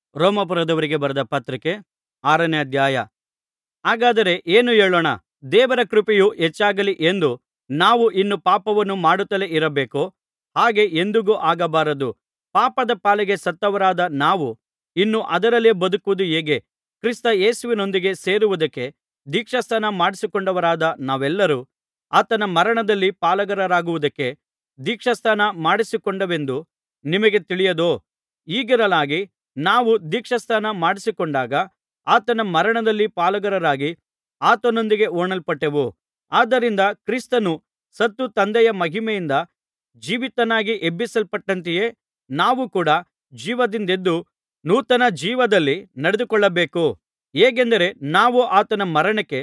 ರೋಮಾಪುರದವರಿಗೆ ಬರೆದ ಪತ್ರಿಕೆ ಆರನೇ ಅಧ್ಯಾಯ ಹಾಗಾದರೆ ಏನು ಹೇಳೋಣ ದೇವರ ಕೃಪೆಯು ಹೆಚ್ಚಾಗಲಿ ಎಂದು ನಾವು ಇನ್ನೂ ಪಾಪವನ್ನು ಮಾಡುತ್ತಲೇ ಇರಬೇಕೋ ಹಾಗೆ ಎಂದಿಗೂ ಆಗಬಾರದು ಪಾಪದ ಪಾಲಿಗೆ ಸತ್ತವರಾದ ನಾವು ಇನ್ನು ಅದರಲ್ಲೇ ಬದುಕುವುದು ಹೇಗೆ ಕ್ರಿಸ್ತ ಯೇಸುವಿನೊಂದಿಗೆ ಸೇರುವುದಕ್ಕೆ ದೀಕ್ಷಾಸ್ನಾನ ಮಾಡಿಸಿಕೊಂಡವರಾದ ನಾವೆಲ್ಲರೂ ಆತನ ಮರಣದಲ್ಲಿ ಪಾಲುಗಾರರಾಗುವುದಕ್ಕೆ ದೀಕ್ಷಾಸ್ನಾನ ಮಾಡಿಸಿಕೊಂಡೆವೆಂದು ನಿಮಗೆ ತಿಳಿಯದೋ ಹೀಗಿರಲಾಗಿ ನಾವು ದೀಕ್ಷಾಸ್ನಾನ ಮಾಡಿಸಿಕೊಂಡಾಗ ಆತನ ಮರಣದಲ್ಲಿ ಪಾಲುಗಾರರಾಗಿ ಆತನೊಂದಿಗೆ ಹೂಣಲ್ಪಟ್ಟೆವು ಆದ್ದರಿಂದ ಕ್ರಿಸ್ತನು ಸತ್ತು ತಂದೆಯ ಮಹಿಮೆಯಿಂದ ಜೀವಿತನಾಗಿ ಎಬ್ಬಿಸಲ್ಪಟ್ಟಂತೆಯೇ ನಾವು ಕೂಡ ಜೀವದಿಂದೆದ್ದು ನೂತನ ಜೀವದಲ್ಲಿ ನಡೆದುಕೊಳ್ಳಬೇಕು ಹೇಗೆಂದರೆ ನಾವು ಆತನ ಮರಣಕ್ಕೆ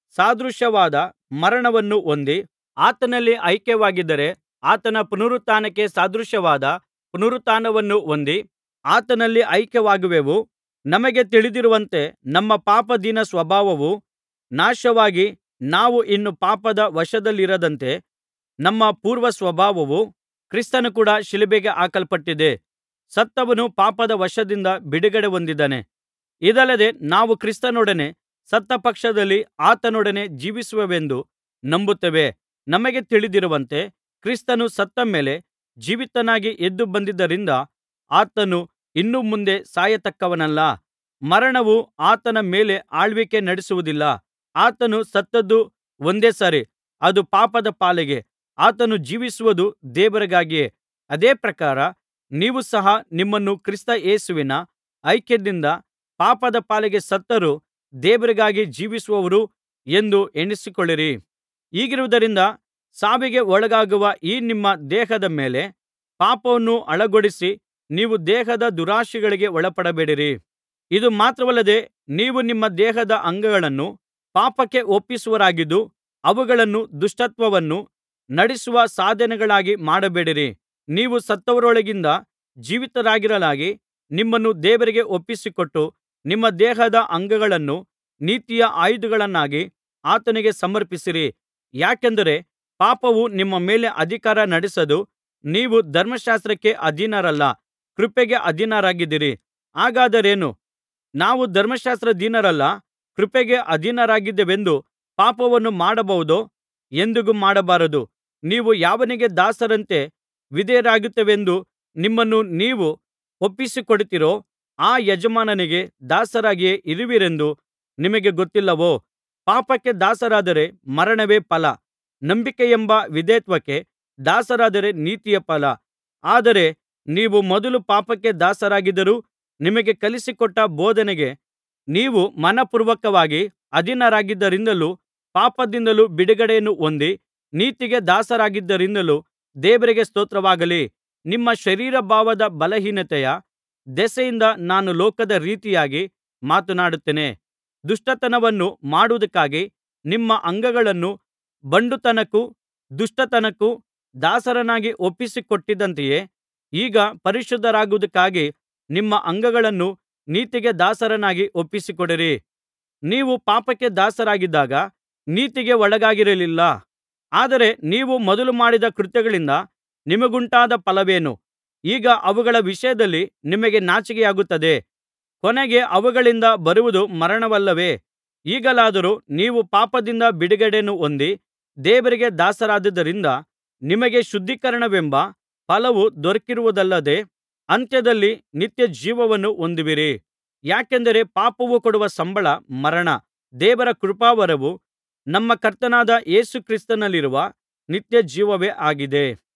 ಸದೃಶವಾದ ಮರಣವನ್ನು ಹೊಂದಿ ಆತನಲ್ಲಿ ಐಕ್ಯವಾಗಿದ್ದರೆ ಆತನ ಪುನರುತ್ಥಾನಕ್ಕೆ ಸದೃಶವಾದ ಪುನರುತ್ಥಾನವನ್ನು ಹೊಂದಿ ಆತನಲ್ಲಿ ಐಕ್ಯವಾಗುವೆವು ನಮಗೆ ತಿಳಿದಿರುವಂತೆ ನಮ್ಮ ಪಾಪಾಧೀನ ಸ್ವಭಾವವು ನಾಶವಾಗಿ ನಾವು ಇನ್ನು ಪಾಪದ ವಶದಲ್ಲಿರದಂತೆ ನಮ್ಮ ಪೂರ್ವಸ್ವಭಾವವು ಕ್ರಿಸ್ತನ ಕೂಡ ಶಿಲುಬೆಗೆ ಹಾಕಲ್ಪಟ್ಟಿದೆ ಸತ್ತವನು ಪಾಪದ ವಶದಿಂದ ಬಿಡುಗಡೆ ಹೊಂದಿದ್ದಾನೆ ಇದಲ್ಲದೆ ನಾವು ಕ್ರಿಸ್ತನೊಡನೆ ಸತ್ತ ಪಕ್ಷದಲ್ಲಿ ಆತನೊಡನೆ ಜೀವಿಸುವೆವೆಂದು ನಂಬುತ್ತೇವೆ ನಮಗೆ ತಿಳಿದಿರುವಂತೆ ಕ್ರಿಸ್ತನು ಸತ್ತ ಮೇಲೆ ಜೀವಿತನಾಗಿ ಎದ್ದು ಬಂದದ್ದರಿಂದ ಆತನು ಇನ್ನು ಮುಂದೆ ಸಾಯತಕ್ಕವನಲ್ಲ ಮರಣವು ಆತನ ಮೇಲೆ ಆಳ್ವಿಕೆ ನಡೆಸುವುದಿಲ್ಲ ಆತನು ಸತ್ತದ್ದು ಒಂದೇ ಸಾರಿ ಅದು ಪಾಪದ ಪಾಲಿಗೆ ಆತನು ಜೀವಿಸುವುದು ದೇವರಿಗಾಗಿಯೇ ಅದೇ ಪ್ರಕಾರ ನೀವು ಸಹ ನಿಮ್ಮನ್ನು ಕ್ರಿಸ್ತ ಯೇಸುವಿನ ಐಕ್ಯದಿಂದ ಪಾಪದ ಪಾಲಿಗೆ ಸತ್ತರೂ ದೇವರಿಗಾಗಿ ಜೀವಿಸುವವರು ಎಂದು ಎಣಿಸಿಕೊಳ್ಳಿರಿ ಹೀಗಿರುವುದರಿಂದ ಸಾವಿಗೆ ಒಳಗಾಗುವ ಈ ನಿಮ್ಮ ದೇಹದ ಮೇಲೆ ಪಾಪವನ್ನು ಅಳಗೊಡಿಸಿ ನೀವು ದೇಹದ ದುರಾಶೆಗಳಿಗೆ ಒಳಪಡಬೇಡಿರಿ ಇದು ಮಾತ್ರವಲ್ಲದೆ ನೀವು ನಿಮ್ಮ ದೇಹದ ಅಂಗಗಳನ್ನು ಪಾಪಕ್ಕೆ ಒಪ್ಪಿಸುವವರಾಗಿದ್ದು ಅವುಗಳನ್ನು ದುಷ್ಟತ್ವವನ್ನು ನಡಿಸುವ ಸಾಧನಗಳಾಗಿ ಮಾಡಬೇಡಿರಿ ನೀವು ಸತ್ತವರೊಳಗಿಂದ ಜೀವಿತರಾಗಿರಲಾಗಿ ನಿಮ್ಮನ್ನು ದೇವರಿಗೆ ಒಪ್ಪಿಸಿಕೊಟ್ಟು ನಿಮ್ಮ ದೇಹದ ಅಂಗಗಳನ್ನು ನೀತಿಯ ಆಯುಧಗಳನ್ನಾಗಿ ಆತನಿಗೆ ಸಮರ್ಪಿಸಿರಿ ಯಾಕೆಂದರೆ ಪಾಪವು ನಿಮ್ಮ ಮೇಲೆ ಅಧಿಕಾರ ನಡೆಸದು ನೀವು ಧರ್ಮಶಾಸ್ತ್ರಕ್ಕೆ ಅಧೀನರಲ್ಲ ಕೃಪೆಗೆ ಅಧೀನರಾಗಿದ್ದೀರಿ ಹಾಗಾದರೇನು ನಾವು ಧರ್ಮಶಾಸ್ತ್ರಾಧೀನರಲ್ಲ ಕೃಪೆಗೆ ಅಧೀನರಾಗಿದ್ದೇವೆಂದು ಪಾಪವನ್ನು ಮಾಡಬಹುದೋ ಎಂದಿಗೂ ಮಾಡಬಾರದು ನೀವು ಯಾವನಿಗೆ ದಾಸರಂತೆ ವಿಧೇಯರಾಗುತ್ತೇವೆಂದು ನಿಮ್ಮನ್ನು ನೀವು ಒಪ್ಪಿಸಿಕೊಡುತ್ತೀರೋ ಆ ಯಜಮಾನನಿಗೆ ದಾಸರಾಗಿಯೇ ಇರುವಿರೆಂದು ನಿಮಗೆ ಗೊತ್ತಿಲ್ಲವೋ ಪಾಪಕ್ಕೆ ದಾಸರಾದರೆ ಮರಣವೇ ಫಲ ನಂಬಿಕೆಯೆಂಬ ವಿಧೇಯತ್ವಕ್ಕೆ ದಾಸರಾದರೆ ನೀತಿಯ ಫಲ ಆದರೆ ನೀವು ಮೊದಲು ಪಾಪಕ್ಕೆ ದಾಸರಾಗಿದ್ದರೂ ನಿಮಗೆ ಕಲಿಸಿಕೊಟ್ಟ ಬೋಧನೆಗೆ ನೀವು ಮನಃಪೂರ್ವಕವಾಗಿ ಅಧೀನರಾಗಿದ್ದರಿಂದಲೂ ಪಾಪದಿಂದಲೂ ಬಿಡುಗಡೆಯನ್ನು ಹೊಂದಿ ನೀತಿಗೆ ದಾಸರಾಗಿದ್ದರಿಂದಲೂ ದೇವರಿಗೆ ಸ್ತೋತ್ರವಾಗಲಿ ನಿಮ್ಮ ಶರೀರಭಾವದ ಬಲಹೀನತೆಯ ದೆಸೆಯಿಂದ ನಾನು ಲೋಕದ ರೀತಿಯಾಗಿ ಮಾತನಾಡುತ್ತೇನೆ ದುಷ್ಟತನವನ್ನು ಮಾಡುವುದಕ್ಕಾಗಿ ನಿಮ್ಮ ಅಂಗಗಳನ್ನು ಬಂಡುತನಕ್ಕೂ ದುಷ್ಟತನಕ್ಕೂ ದಾಸರನ್ನಾಗಿ ಒಪ್ಪಿಸಿಕೊಟ್ಟಿದ್ದಂತೆಯೇ ಈಗ ಪರಿಶುದ್ಧರಾಗುವುದಕ್ಕಾಗಿ ನಿಮ್ಮ ಅಂಗಗಳನ್ನು ನೀತಿಗೆ ದಾಸರನ್ನಾಗಿ ಒಪ್ಪಿಸಿಕೊಡಿರಿ ನೀವು ಪಾಪಕ್ಕೆ ದಾಸರಾಗಿದ್ದಾಗ ನೀತಿಗೆ ಒಳಗಾಗಿರಲಿಲ್ಲ ಆದರೆ ನೀವು ಮೊದಲು ಮಾಡಿದ ಕೃತ್ಯಗಳಿಂದ ನಿಮಗುಂಟಾದ ಫಲವೇನು ಈಗ ಅವುಗಳ ವಿಷಯದಲ್ಲಿ ನಿಮಗೆ ನಾಚಿಕೆಯಾಗುತ್ತದೆ ಕೊನೆಗೆ ಅವುಗಳಿಂದ ಬರುವುದು ಮರಣವಲ್ಲವೇ ಈಗಲಾದರೋ ನೀವು ಪಾಪದಿಂದ ಬಿಡುಗಡೆಯನ್ನು ಹೊಂದಿ ದೇವರಿಗೆ ದಾಸರಾದುದರಿಂದ ನಿಮಗೆ ಶುದ್ಧೀಕರಣವೆಂಬ ಫಲವು ದೊರಕಿರುವುದಲ್ಲದೆ ಅಂತ್ಯದಲ್ಲಿ ನಿತ್ಯಜೀವವನ್ನು ಹೊಂದುವಿರಿ ಯಾಕೆಂದರೆ ಪಾಪವು ಕೊಡುವ ಸಂಬಳ ಮರಣ ದೇವರ ಕೃಪಾವರವು ನಮ್ಮ ಕರ್ತನಾದ ಯೇಸು ಕ್ರಿಸ್ತನಲ್ಲಿರುವ ನಿತ್ಯಜೀವವೇ ಆಗಿದೆ